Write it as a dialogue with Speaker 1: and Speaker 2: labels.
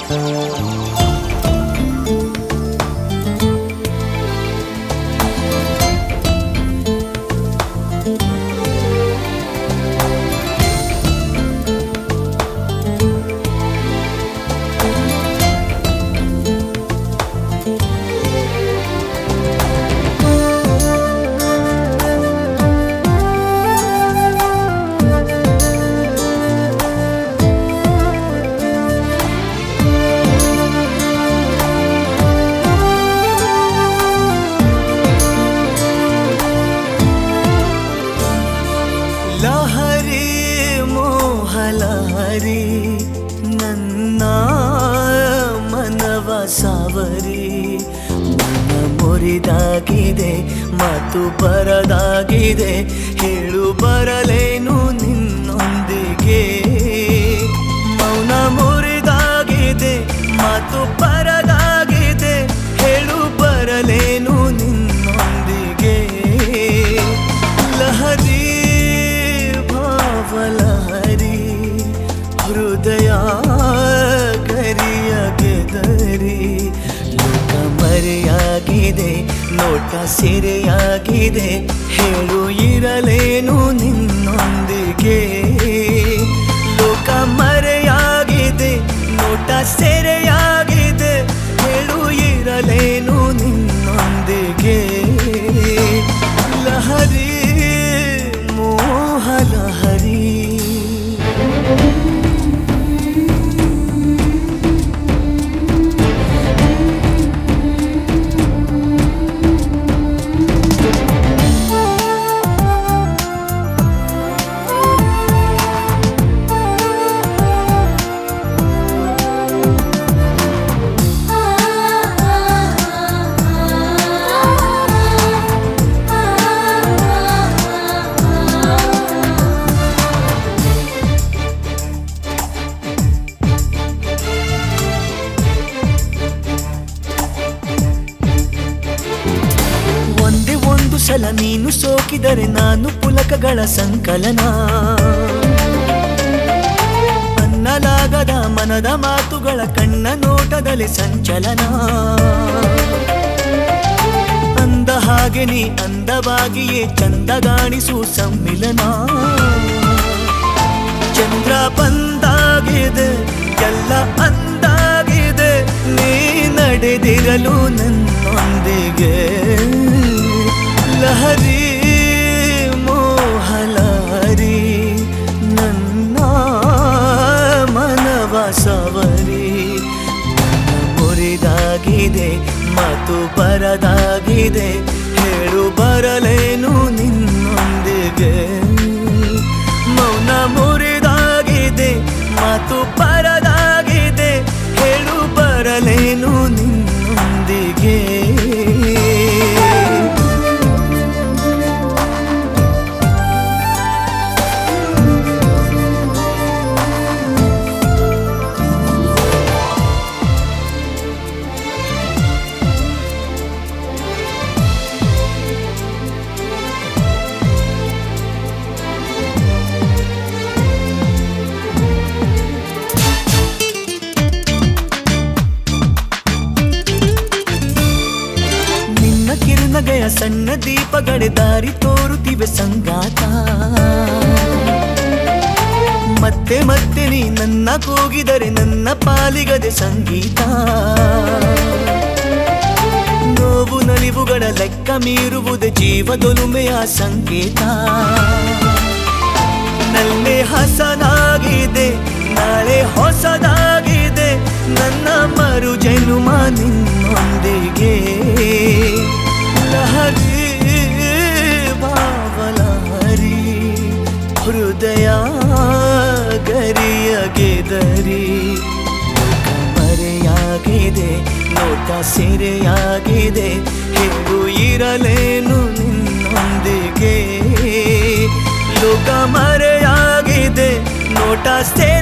Speaker 1: ಲಹರಿ ಮೋಹಲಹರಿ ನನ್ನ ಮನವ ಸಾವರಿ ಮನ ಮುರಿದಾಗಿದೆ ಮಾತು ಬರದಾಗಿದೆ ಹೇಳು ಬರಲೇನು ನಿನ್ನೊಂದಿಗೆ ಮೌನ ಮುರಿದಾಗಿದೆ ಮಾತು ಬರದಾಗಿದೆ ಹೇಳು ಬರಲೇನು ನಿನ್ನೊಂದಿಗೆ ಲಹರಿ ಭಾವಲಹರಿ ಹೃದಯ ಗರಿಯ ಗೆದರಿ ಲೋಕ ಮರೆಯಾಗಿದೆ ನೋಟ ಸೆರೆಯಾಗಿದೆ ಹೇಳು ಇರಲೇನು ನಿನ್ನೊಂದಿಗೆ ಲೋಕ ಮರೆಯಾಗಿದೆ ನೋಟ ಸೆರೆಯಾಗಿದೆ ಹೇಳು ಇರಲೇನು ನಿನ್ನೊಂದಿಗೆ ಲಹರಿ ಮೋಹಲಹರಿ ಒಂದೇ ಒಂದು ಸಲ ನೀನು ಸೋಕಿದರೆ ನಾನು ಪುಲಕಗಳ ಸಂಕಲನ ಅನ್ನಲಾಗದ ಮನದ ಮಾತುಗಳ ಕಣ್ಣ ನೋಟದಲ್ಲಿ ಸಂಚಲನ ಅಂದ ಹಾಗೆ ನೀ ಅಂದವಾಗಿಯೇ ಚಂದಗಾಣಿಸು ಸಮ್ಮಿಲನ ಚಂದ್ರ ಬಂದಾಗಿದೆ ಎಲ್ಲ ಅಂದಾಗಿದೆ ನೀ ನಡೆದಿರಲು ನನ್ನೊಂದಿಗೆ ಲಹರಿ ಮೋಹಲಹರಿ ನನ್ನ ಮನವ ಸವರಿ ಮನ ಮುರಿದಾಗಿದೆ ಮಾತು ಬರದಾಗಿದೆ ಹೇಳು ಬರಲೇನು ನಿನ್ನೊಂದಿಗೆ ಮೌನ ಮುರಿದಾಗಿದೆ ಮಾತು ಪರದಾಗಿದೆ ಹೇಳು ಬರಲೇನು ನಿನ್ನೊಂದಿಗೆ ನಿನ್ನ ಕಿರುನಗೆಯ ಸಣ್ಣ ದೀಪಗಳೇ ದಾರಿ ತೋರುತ್ತಿವೆ ಸಂಗಾತ ಮತ್ತೆ ಮತ್ತೆ ನೀ ನನ್ನ ಕೂಗಿದರೆ ನನ್ನ ಪಾಲಿಗದೆ ಸಂಗೀತ ನೋವು ನಲಿವುಗಳ ಲೆಕ್ಕ ಮೀರುವುದೇ ಜೀವದೊಲುಮೆಯ ಸಂಕೇತ ನಲ್ಲೆ ಹಸನಾಗಿದೆ ನಾಳೆ ಹೊಸದಾಗಿದೆ ನನ್ನ ಮರು ಜನುಮ ನಿನ್ನೊಂದಿಗೆ ಲಹರಿ ಭಾವಲಹರಿ ಹೃದಯ ಗರಿಯ ಗೆದರಿ ಮರೆಯಾಗಿದೆ ನೋಟ ಸೆರೆಯಾಗಿದೆ ಹೇಗೂ ಇರಲೇನು ನಿನ್ನೊಂದಿಗೆ ಲೋಕ ಮರೆಯಾಗಿದೆ ನೋಟ ಸೆ